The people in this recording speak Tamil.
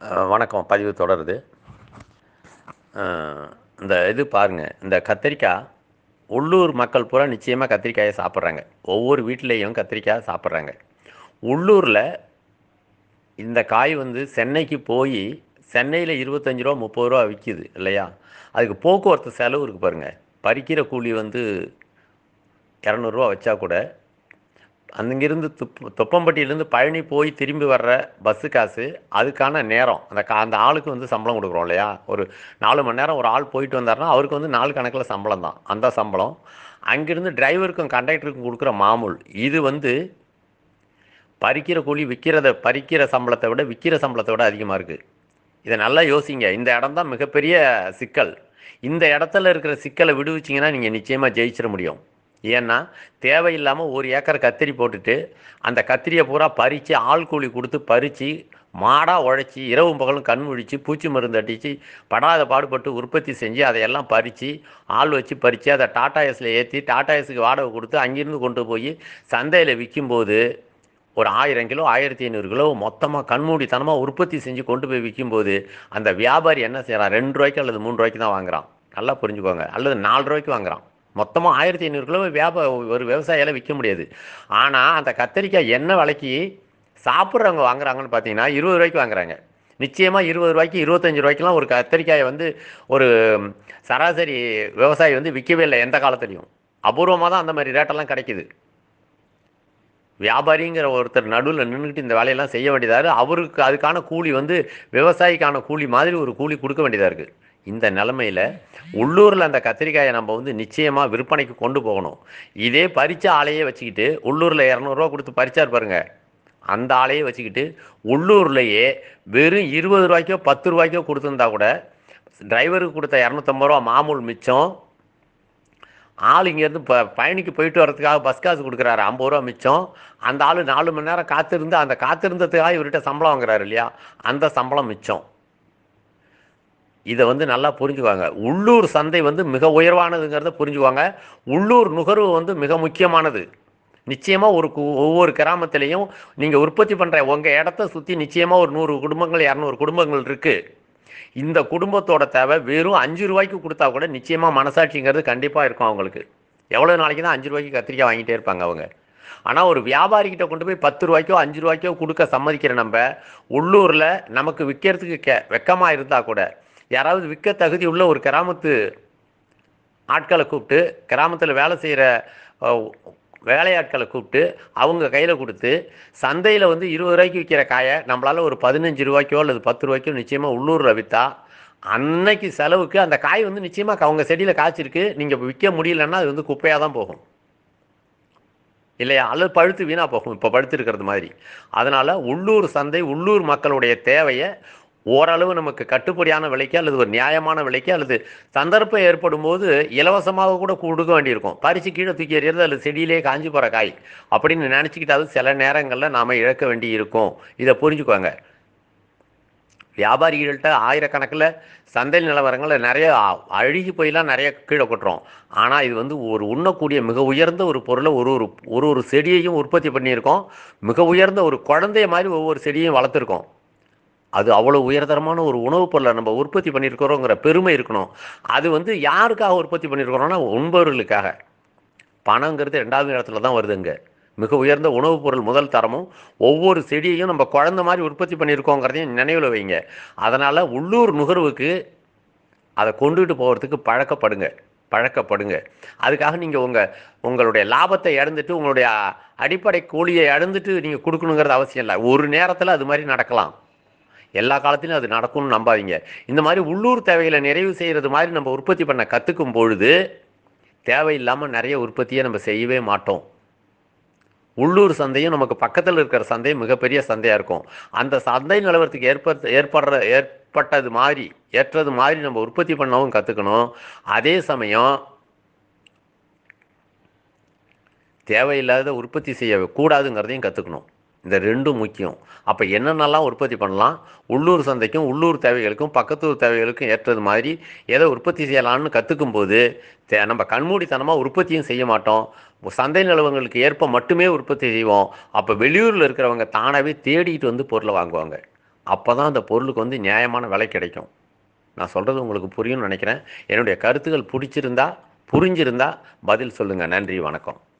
அஹ் வணக்கம் பதிவு தொடருது அஹ் இந்த இது பாருங்கள் இந்த கத்திரிக்காய் உள்ளூர் மக்கள் பூரா நிச்சயமாக கத்திரிக்காயை சாப்பிட்றாங்க ஒவ்வொரு வீட்லேயும் கத்திரிக்காய் சாப்பிட்றாங்க உள்ளூரில் இந்த காய் வந்து சென்னைக்கு போய் சென்னையில் இருபத்தஞ்சி ரூபா முப்பது ரூபா விற்கிது இல்லையா அதுக்கு போக்குவரத்து செலவு இருக்குது பாருங்கள் பறிக்கிற கூலி வந்து இரநூறுவா வச்சா கூட அங்கிருந்து துப் தொப்பம்பட்டியிலேருந்து பழனி போய் திரும்பி வர்ற பஸ்ஸு காசு அதுக்கான நேரம் அந்த கா அந்த ஆளுக்கு வந்து சம்பளம் கொடுக்குறோம் இல்லையா ஒரு நாலு மணி நேரம் ஒரு ஆள் போயிட்டு வந்தாருன்னா அவருக்கு வந்து நாலு கணக்கில் சம்பளம் தான் அந்த சம்பளம் அங்கிருந்து டிரைவருக்கும் கண்டக்டருக்கும் கொடுக்குற மாமூல் இது வந்து பறிக்கிற கூலி விற்கிறத பறிக்கிற சம்பளத்தை விட விற்கிற சம்பளத்தை விட அதிகமாக இருக்குது இதை நல்லா யோசிங்க இந்த இடம் தான் மிகப்பெரிய சிக்கல் இந்த இடத்துல இருக்கிற சிக்கலை விடுவிச்சிங்கன்னா நீங்கள் நிச்சயமாக ஜெயிச்சிட முடியும் ஏன்னா தேவையில்லாமல் ஒரு ஏக்கர் கத்திரி போட்டுட்டு அந்த கத்திரியை பூரா பறித்து ஆள் கூலி கொடுத்து பறித்து மாடாக உழைச்சி இரவும் பகலும் கண் முழிச்சு பூச்சி மருந்து அடித்து படாத பாடுபட்டு உற்பத்தி செஞ்சு அதையெல்லாம் பறித்து ஆள் வச்சு பறித்து அதை டாடா எஸில் ஏற்றி டாடா எஸுக்கு வாடகை கொடுத்து அங்கேருந்து கொண்டு போய் சந்தையில் விற்கும்போது ஒரு ஆயிரம் கிலோ ஆயிரத்தி ஐநூறு கிலோ மொத்தமாக கண்மூடித்தனமாக உற்பத்தி செஞ்சு கொண்டு போய் விற்கும்போது அந்த வியாபாரி என்ன செய்கிறான் ரெண்டு ரூபாய்க்கு அல்லது மூணு ரூபாய்க்கு தான் வாங்குறான் நல்லா புரிஞ்சுக்கோங்க அல்லது நாலு ரூபாய்க்கு வாங்குறான் மொத்தமாக ஆயிரத்தி ஐநூறு கிலோ வியாபா ஒரு விவசாயியால் விற்க முடியாது ஆனால் அந்த கத்திரிக்காய் என்ன விலைக்கு சாப்பிட்றவங்க வாங்குறாங்கன்னு பார்த்தீங்கன்னா இருபது ரூபாய்க்கு வாங்குறாங்க நிச்சயமாக இருபது ரூபாய்க்கு இருபத்தஞ்சி ரூபாய்க்குலாம் ஒரு கத்திரிக்காயை வந்து ஒரு சராசரி விவசாயி வந்து விற்கவே இல்லை எந்த காலத்துலேயும் அபூர்வமாக தான் அந்த மாதிரி ரேட்டெல்லாம் கிடைக்குது வியாபாரிங்கிற ஒருத்தர் நடுவில் நின்றுக்கிட்டு இந்த வேலையெல்லாம் செய்ய வேண்டியதாக இருக்குது அவருக்கு அதுக்கான கூலி வந்து விவசாயிக்கான கூலி மாதிரி ஒரு கூலி கொடுக்க வேண்டியதாக இருக்குது இந்த நிலமையில் உள்ளூரில் அந்த கத்திரிக்காயை நம்ம வந்து நிச்சயமாக விற்பனைக்கு கொண்டு போகணும் இதே பறித்த ஆளையே வச்சுக்கிட்டு உள்ளூரில் இரநூறுவா கொடுத்து பறிச்சார் பாருங்க அந்த ஆளையே வச்சுக்கிட்டு உள்ளூர்லேயே வெறும் இருபது ரூபாய்க்கோ பத்து ரூபாய்க்கோ கொடுத்துருந்தா கூட டிரைவருக்கு கொடுத்த இரநூத்தம்பது ரூபா மாமூல் மிச்சம் ஆள் இங்கேருந்து ப பயணிக்கு போயிட்டு வரதுக்காக பஸ் காசு கொடுக்குறாரு ஐம்பது ரூபா மிச்சம் அந்த ஆள் நாலு மணி நேரம் காத்திருந்து அந்த காத்திருந்ததுக்காக இவர்கிட்ட சம்பளம் வாங்குறாரு இல்லையா அந்த சம்பளம் மிச்சம் இதை வந்து நல்லா புரிஞ்சுக்குவாங்க உள்ளூர் சந்தை வந்து மிக உயர்வானதுங்கிறத புரிஞ்சுக்குவாங்க உள்ளூர் நுகர்வு வந்து மிக முக்கியமானது நிச்சயமாக ஒரு கு- ஒவ்வொரு கிராமத்திலையும் நீங்கள் உற்பத்தி பண்ணுற உங்கள் இடத்த சுற்றி நிச்சயமாக ஒரு நூறு குடும்பங்கள் இரநூறு குடும்பங்கள் இருக்குது இந்த குடும்பத்தோட தேவை வெறும் அஞ்சு ரூபாய்க்கு கொடுத்தா கூட நிச்சயமாக மனசாட்சிங்கிறது கண்டிப்பாக இருக்கும் அவங்களுக்கு எவ்வளோ நாளைக்கு தான் அஞ்சு ரூபாய்க்கு கத்திரிக்காய் வாங்கிட்டே இருப்பாங்க அவங்க ஆனால் ஒரு வியாபாரிகிட்ட கொண்டு போய் பத்து ரூபாய்க்கோ அஞ்சு ரூபாய்க்கோ கொடுக்க சம்மதிக்கிற நம்ம உள்ளூரில் நமக்கு விற்கிறதுக்கு கே வெக்கமாக இருந்தால் கூட யாராவது விற்க தகுதி உள்ள ஒரு கிராமத்து ஆட்களை கூப்பிட்டு கிராமத்தில் வேலை செய்கிற வேலையாட்களை கூப்பிட்டு அவங்க கையில் கொடுத்து சந்தையில் வந்து இருபது ரூபாய்க்கு விற்கிற காயை நம்மளால் ஒரு பதினஞ்சு ரூபாய்க்கோ அல்லது பத்து ரூபாய்க்கோ நிச்சயமாக உள்ளூரில் விற்றா அன்னைக்கு செலவுக்கு அந்த காய் வந்து நிச்சயமாக அவங்க செடியில் காய்ச்சிருக்கு நீங்கள் விற்க முடியலன்னா அது வந்து குப்பையாக தான் போகும் இல்லையா அல்லது பழுத்து வீணாக போகும் இப்போ பழுத்து இருக்கிறது மாதிரி அதனால் உள்ளூர் சந்தை உள்ளூர் மக்களுடைய தேவையை ஓரளவு நமக்கு கட்டுப்படியான விலைக்கு அல்லது ஒரு நியாயமான விலைக்கு அல்லது சந்தர்ப்பம் ஏற்படும் போது இலவசமாக கூட கொடுக்க வேண்டியிருக்கும் பறித்து கீழே தூக்கி எறியறது அல்லது செடியிலே காஞ்சி போகிற காய் அப்படின்னு நினச்சிக்கிட்டாவது சில நேரங்களில் நாம் இழக்க வேண்டி இருக்கும் இதை புரிஞ்சுக்கோங்க வியாபாரிகள்கிட்ட ஆயிரக்கணக்கில் சந்தை நிலவரங்களில் நிறைய அ- அழுகி போயெல்லாம் நிறைய கீழே கொட்டுறோம் ஆனால் இது வந்து ஒரு உண்ணக்கூடிய மிக உயர்ந்த ஒரு பொருளை ஒரு ஒரு ஒரு ஒரு செடியையும் உற்பத்தி பண்ணியிருக்கோம் மிக உயர்ந்த ஒரு குழந்தைய மாதிரி ஒவ்வொரு செடியையும் வளர்த்துருக்கோம் அது அவ்வளோ உயர்தரமான ஒரு உணவுப் பொருளை நம்ம உற்பத்தி பண்ணியிருக்கிறோங்கிற பெருமை இருக்கணும் அது வந்து யாருக்காக உற்பத்தி பண்ணியிருக்கிறோம்னா உண்பவர்களுக்காக பணங்கிறது ரெண்டாவது இடத்துல தான் வருதுங்க மிக உயர்ந்த உணவுப் பொருள் முதல் தரமும் ஒவ்வொரு செடியையும் நம்ம குழந்த மாதிரி உற்பத்தி பண்ணியிருக்கோங்கிறதையும் நினைவில் வைங்க அதனால் உள்ளூர் நுகர்வுக்கு அதை கொண்டுகிட்டு போகிறதுக்கு பழக்கப்படுங்க பழக்கப்படுங்க அதுக்காக நீங்கள் உங்கள் உங்களுடைய லாபத்தை இழந்துட்டு உங்களுடைய அடிப்படை கூலியை இழந்துட்டு நீங்கள் கொடுக்கணுங்கிறது அவசியம் இல்லை ஒரு நேரத்தில் அது மாதிரி நடக்கலாம் எல்லா காலத்திலும் அது நடக்கும்னு நம்பாதீங்க இந்த மாதிரி உள்ளூர் தேவைகளை நிறைவு செய்கிறது மாதிரி நம்ம உற்பத்தி பண்ண கற்றுக்கும் பொழுது தேவையில்லாமல் நிறைய உற்பத்தியை நம்ம செய்யவே மாட்டோம் உள்ளூர் சந்தையும் நமக்கு பக்கத்தில் இருக்கிற சந்தையும் மிகப்பெரிய சந்தையாக இருக்கும் அந்த சந்தை நிலவரத்துக்கு ஏற்ப ஏற்படுற ஏற்பட்டது மாதிரி ஏற்றது மாதிரி நம்ம உற்பத்தி பண்ணவும் கற்றுக்கணும் அதே சமயம் தேவையில்லாத உற்பத்தி செய்ய கூடாதுங்கிறதையும் கற்றுக்கணும் இந்த ரெண்டும் முக்கியம் அப்போ என்னென்னலாம் உற்பத்தி பண்ணலாம் உள்ளூர் சந்தைக்கும் உள்ளூர் தேவைகளுக்கும் பக்கத்தூர் தேவைகளுக்கும் ஏற்றது மாதிரி எதை உற்பத்தி செய்யலாம்னு கற்றுக்கும் போது தே நம்ம கண்மூடித்தனமாக உற்பத்தியும் செய்ய மாட்டோம் சந்தை நிலவரங்களுக்கு ஏற்ப மட்டுமே உற்பத்தி செய்வோம் அப்போ வெளியூரில் இருக்கிறவங்க தானாகவே தேடிட்டு வந்து பொருளை வாங்குவாங்க அப்போ தான் அந்த பொருளுக்கு வந்து நியாயமான விலை கிடைக்கும் நான் சொல்கிறது உங்களுக்கு புரியும்னு நினைக்கிறேன் என்னுடைய கருத்துக்கள் பிடிச்சிருந்தா புரிஞ்சிருந்தா பதில் சொல்லுங்கள் நன்றி வணக்கம்